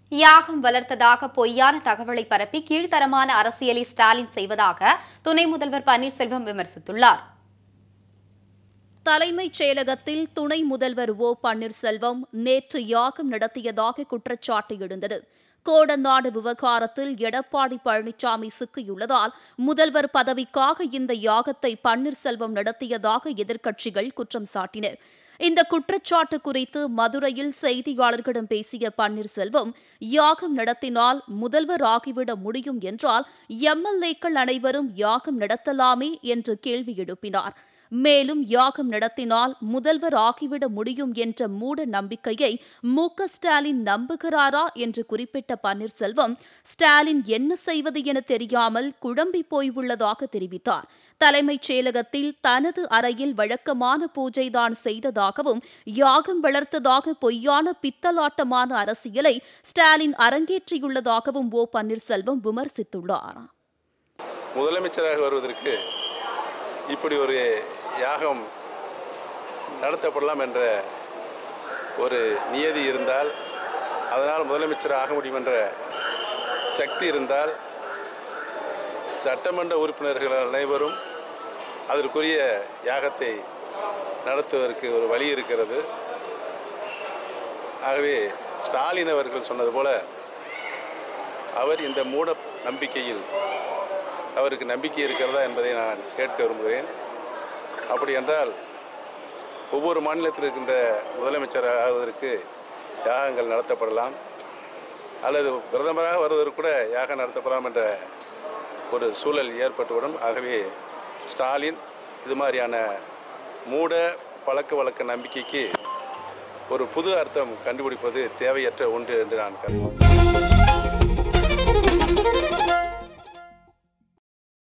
யாகம் வளர்த்ததாக பொய்யான தகவலை பரப்பி கீழ்த்தரமான அரசியலை ஸ்டாலின் செய்வதாக துணை முதல்வர் பன்னீர்செல்வம் விமர்சித்துள்ளார் தலைமைச் செயலகத்தில் துணை முதல்வர் ஓ பன்னீர்செல்வம் நேற்று யாகம் நடத்தியதாக குற்றச்சாட்டு எழுந்தது கோடநாடு விவகாரத்தில் எடப்பாடி பழனிசாமி சிக்கியுள்ளதால் முதல்வர் பதவிக்காக இந்த யாகத்தை பன்னீர்செல்வம் நடத்தியதாக எதிர்க்கட்சிகள் குற்றம் சாட்டினர் இந்த குற்றச்சாட்டு குறித்து மதுரையில் செய்தியாளர்களிடம் பேசிய பன்னீர்செல்வம் யாகம் நடத்தினால் முதல்வர் ஆகிவிட முடியும் என்றால் எம்எல்ஏக்கள் அனைவரும் யாகம் நடத்தலாமே என்று கேள்வி எழுப்பினார் மேலும் யாகம் நடத்தினால் முதல்வர் ஆகிவிட முடியும் என்ற மூட நம்பிக்கையை மு க ஸ்டாலின் நம்புகிறாரா என்று குறிப்பிட்ட பன்னீர்செல்வம் ஸ்டாலின் என்ன செய்வது என தெரியாமல் குழம்பி போயுள்ளதாக தெரிவித்தார் தலைமைச் செயலகத்தில் தனது அறையில் வழக்கமான பூஜைதான் செய்ததாகவும் யாகம் வளர்த்ததாக பொய்யான பித்தலாட்டமான அரசியலை ஸ்டாலின் அரங்கேற்றியுள்ளதாகவும் ஓ பன்னீர்செல்வம் விமர்சித்துள்ளார் முதலமைச்சராக வருவதற்கு இப்படி ஒரு யாகம் நடத்தப்படலாம் என்ற ஒரு நியதி இருந்தால் அதனால் முதலமைச்சர் ஆக முடியும் என்ற சக்தி இருந்தால் சட்டமன்ற உறுப்பினர்கள் அனைவரும் அதற்குரிய யாகத்தை நடத்துவதற்கு ஒரு வழி இருக்கிறது ஆகவே ஸ்டாலின் அவர்கள் சொன்னது போல அவர் இந்த மூட நம்பிக்கையில் அவருக்கு நம்பிக்கை இருக்கிறதா என்பதை நான் கேட்க விரும்புகிறேன் அப்படி என்றால் ஒவ்வொரு மாநிலத்தில் இருக்கின்ற முதலமைச்சர் ஆவதற்கு யாகங்கள் நடத்தப்படலாம் அல்லது பிரதமராக வருவதற்கு கூட யாகம் நடத்தப்படலாம் என்ற ஒரு சூழல் ஏற்பட்டுவிடும் ஆகவே ஸ்டாலின் இது மாதிரியான மூட பழக்க வழக்க நம்பிக்கைக்கு ஒரு புது அர்த்தம் கண்டுபிடிப்பது தேவையற்ற ஒன்று என்று நான் கருதுகிறேன்